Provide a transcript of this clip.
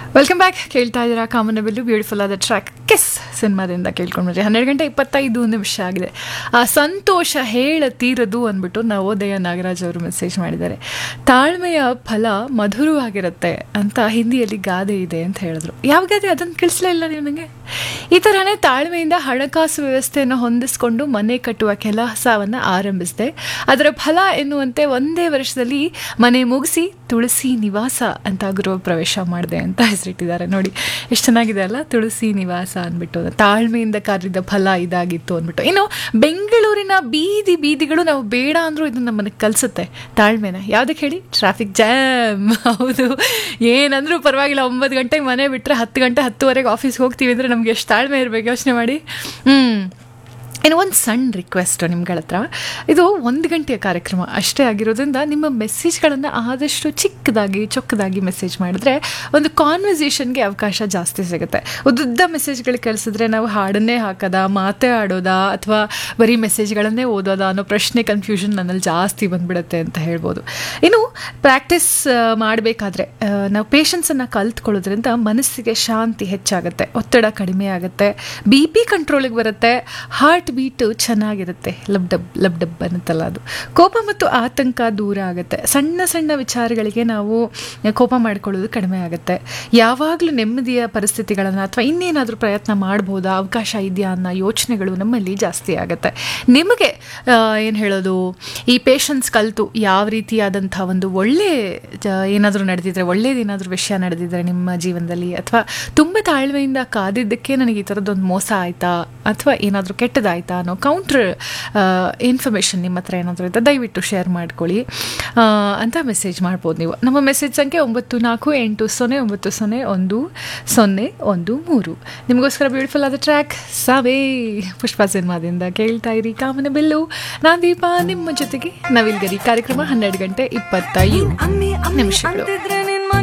welcome back ಕೇಳ್ತಾ ಇದ್ದೀರಾ ಕಾಮನಬಿಲ್ಲು ಬ್ಯೂಟಿಫುಲ್ ಆದ ಟ್ರ್ಯಾಕ್ ಕೆಸ್ ಸಿನಿಮಾದಿಂದ ಕೇಳ್ಕೊಂಡ್ರಿ ಹನ್ನೆರಡು ಗಂಟೆ ಇಪ್ಪತ್ತೈದು ನಿಮಿಷ ಆಗಿದೆ ಆ ಸಂತೋಷ ಹೇಳ ತೀರದು ಅಂದ್ಬಿಟ್ಟು ನವೋದಯ ನಾಗರಾಜ್ ಅವರು ಮೆಸೇಜ್ ಮಾಡಿದ್ದಾರೆ ತಾಳ್ಮೆಯ ಫಲ ಮಧುರವಾಗಿರುತ್ತೆ ಅಂತ ಹಿಂದಿಯಲ್ಲಿ ಗಾದೆ ಇದೆ ಅಂತ ಹೇಳಿದ್ರು ಯಾವ ಗಾದೆ ಅದನ್ನು ತಿಳಿಸ್ಲೇ ಇಲ್ಲ ನೀವು ನನಗೆ ಈ ಥರನೇ ತಾಳ್ಮೆಯಿಂದ ಹಣಕಾಸು ವ್ಯವಸ್ಥೆಯನ್ನು ಹೊಂದಿಸ್ಕೊಂಡು ಮನೆ ಕಟ್ಟುವ ಕೆಲಸವನ್ನು ಆರಂಭಿಸಿದೆ ಅದರ ಫಲ ಎನ್ನುವಂತೆ ಒಂದೇ ವರ್ಷದಲ್ಲಿ ಮನೆ ಮುಗಿಸಿ ತುಳಸಿ ನಿವಾಸ ಅಂತ ಗೃಹ ಪ್ರವೇಶ ಮಾಡಿದೆ ಅಂತ ಹೆಸರಿಟ್ಟಿದ್ದಾರೆ ನೋಡಿ ಎಷ್ಟು ಚೆನ್ನಾಗಿದೆ ಅಲ್ಲ ತುಳಸಿ ನಿವಾಸ ಅಂದ್ಬಿಟ್ಟು ತಾಳ್ಮೆಯಿಂದ ಕಾರ್ಯದ ಫಲ ಇದಾಗಿತ್ತು ಅಂದ್ಬಿಟ್ಟು ಇನ್ನು ಬೆಂಗಳೂರಿನ ಬೀದಿ ಬೀದಿಗಳು ನಾವು ಬೇಡ ಅಂದರೂ ಇದು ನಮ್ಮನ್ನು ಕಲಿಸುತ್ತೆ ತಾಳ್ಮೆನ ಯಾವುದಕ್ಕೆ ಹೇಳಿ ಟ್ರಾಫಿಕ್ ಜಾಮ್ ಹೌದು ಏನಂದ್ರೂ ಪರವಾಗಿಲ್ಲ ಒಂಬತ್ತು ಗಂಟೆಗೆ ಮನೆ ಬಿಟ್ಟರೆ ಹತ್ತು ಗಂಟೆ ಹತ್ತುವರೆಗೆ ಆಫೀಸ್ಗೆ ಹೋಗ್ತೀವಿ ಅಂದರೆ ನಮ್ಗೆ ಎಷ್ಟು ತಾಳ್ಮೆ ಇರಬೇಕು ಯೋಚನೆ ಮಾಡಿ ಹ್ಞೂ ಇನ್ನು ಒಂದು ಸಣ್ಣ ರಿಕ್ವೆಸ್ಟು ನಿಮ್ಗಳ ಹತ್ರ ಇದು ಒಂದು ಗಂಟೆಯ ಕಾರ್ಯಕ್ರಮ ಅಷ್ಟೇ ಆಗಿರೋದ್ರಿಂದ ನಿಮ್ಮ ಮೆಸೇಜ್ಗಳನ್ನು ಆದಷ್ಟು ಚಿಕ್ಕದಾಗಿ ಚೊಕ್ಕದಾಗಿ ಮೆಸೇಜ್ ಮಾಡಿದ್ರೆ ಒಂದು ಕಾನ್ವರ್ಸೇಷನ್ಗೆ ಅವಕಾಶ ಜಾಸ್ತಿ ಸಿಗುತ್ತೆ ಉದ್ದುದ್ದ ಮೆಸೇಜ್ಗಳು ಕಳಿಸಿದ್ರೆ ನಾವು ಹಾಡನ್ನೇ ಹಾಕೋದಾ ಮಾತೇ ಆಡೋದಾ ಅಥವಾ ಬರೀ ಮೆಸೇಜ್ಗಳನ್ನೇ ಓದೋದಾ ಅನ್ನೋ ಪ್ರಶ್ನೆ ಕನ್ಫ್ಯೂಷನ್ ನನ್ನಲ್ಲಿ ಜಾಸ್ತಿ ಬಂದ್ಬಿಡುತ್ತೆ ಅಂತ ಹೇಳ್ಬೋದು ಇನ್ನು ಪ್ರಾಕ್ಟೀಸ್ ಮಾಡಬೇಕಾದ್ರೆ ನಾವು ಪೇಷನ್ಸನ್ನು ಕಲ್ತ್ಕೊಳ್ಳೋದ್ರಿಂದ ಮನಸ್ಸಿಗೆ ಶಾಂತಿ ಹೆಚ್ಚಾಗುತ್ತೆ ಒತ್ತಡ ಕಡಿಮೆ ಆಗುತ್ತೆ ಬಿ ಪಿ ಕಂಟ್ರೋಲಿಗೆ ಬರುತ್ತೆ ಹಾರ್ಟ್ ಬೀಟು ಚೆನ್ನಾಗಿರುತ್ತೆ ಲಬ್ ಡಬ್ ಲಬ್ ಡಬ್ ಅನ್ನುತ್ತಲ್ಲ ಅದು ಕೋಪ ಮತ್ತು ಆತಂಕ ದೂರ ಆಗುತ್ತೆ ಸಣ್ಣ ಸಣ್ಣ ವಿಚಾರಗಳಿಗೆ ನಾವು ಕೋಪ ಮಾಡ್ಕೊಳ್ಳೋದು ಕಡಿಮೆ ಆಗುತ್ತೆ ಯಾವಾಗಲೂ ನೆಮ್ಮದಿಯ ಪರಿಸ್ಥಿತಿಗಳನ್ನು ಅಥವಾ ಇನ್ನೇನಾದರೂ ಪ್ರಯತ್ನ ಮಾಡ್ಬೋದಾ ಅವಕಾಶ ಇದೆಯಾ ಅನ್ನೋ ಯೋಚನೆಗಳು ನಮ್ಮಲ್ಲಿ ಜಾಸ್ತಿ ಆಗುತ್ತೆ ನಿಮಗೆ ಏನು ಹೇಳೋದು ಈ ಪೇಷನ್ಸ್ ಕಲಿತು ಯಾವ ರೀತಿಯಾದಂಥ ಒಂದು ಒಳ್ಳೆ ಏನಾದರೂ ನಡೆದಿದ್ರೆ ಒಳ್ಳೇದೇನಾದರೂ ವಿಷಯ ನಡೆದಿದ್ರೆ ನಿಮ್ಮ ಜೀವನದಲ್ಲಿ ಅಥವಾ ತುಂಬ ತಾಳ್ಮೆಯಿಂದ ಕಾದಿದ್ದಕ್ಕೆ ನನಗೆ ಈ ಥರದ್ದೊಂದು ಮೋಸ ಆಯಿತಾ ಅಥವಾ ಏನಾದರೂ ಕೆಟ್ಟದಾಯ್ತಾ ಅನ್ನೋ ಕೌಂಟ್ರ್ ಇನ್ಫಾರ್ಮೇಷನ್ ನಿಮ್ಮ ಹತ್ರ ಏನಾದರೂ ಇದ್ದರೆ ದಯವಿಟ್ಟು ಶೇರ್ ಮಾಡ್ಕೊಳ್ಳಿ ಅಂತ ಮೆಸೇಜ್ ಮಾಡ್ಬೋದು ನೀವು ನಮ್ಮ ಮೆಸೇಜ್ ಸಂಖ್ಯೆ ಒಂಬತ್ತು ನಾಲ್ಕು ಎಂಟು ಸೊನ್ನೆ ಒಂಬತ್ತು ಸೊನ್ನೆ ಒಂದು ಸೊನ್ನೆ ಒಂದು ಮೂರು ನಿಮಗೋಸ್ಕರ ಬ್ಯೂಟಿಫುಲ್ ಆದ ಟ್ರ್ಯಾಕ್ ಸಾವೇ ಪುಷ್ಪ ಸಿನಿಮಾದಿಂದ ಕೇಳ್ತಾ ಇರಿ ಕಾಮನ ಬಿಲ್ಲು ನಾನ್ ದೀಪ ನಿಮ್ಮ ಜೊತೆಗೆ ನವಿಲ್ಗರಿ ಕಾರ್ಯಕ್ರಮ ಹನ್ನೆರಡು ಗಂಟೆ ಇಪ್ಪತ್ತೈದು ಅಮ್ಮಿ ಅಮ್ಮಿ ನಿಮಿಷಗಳು ಅಂತಿದ್ರೆ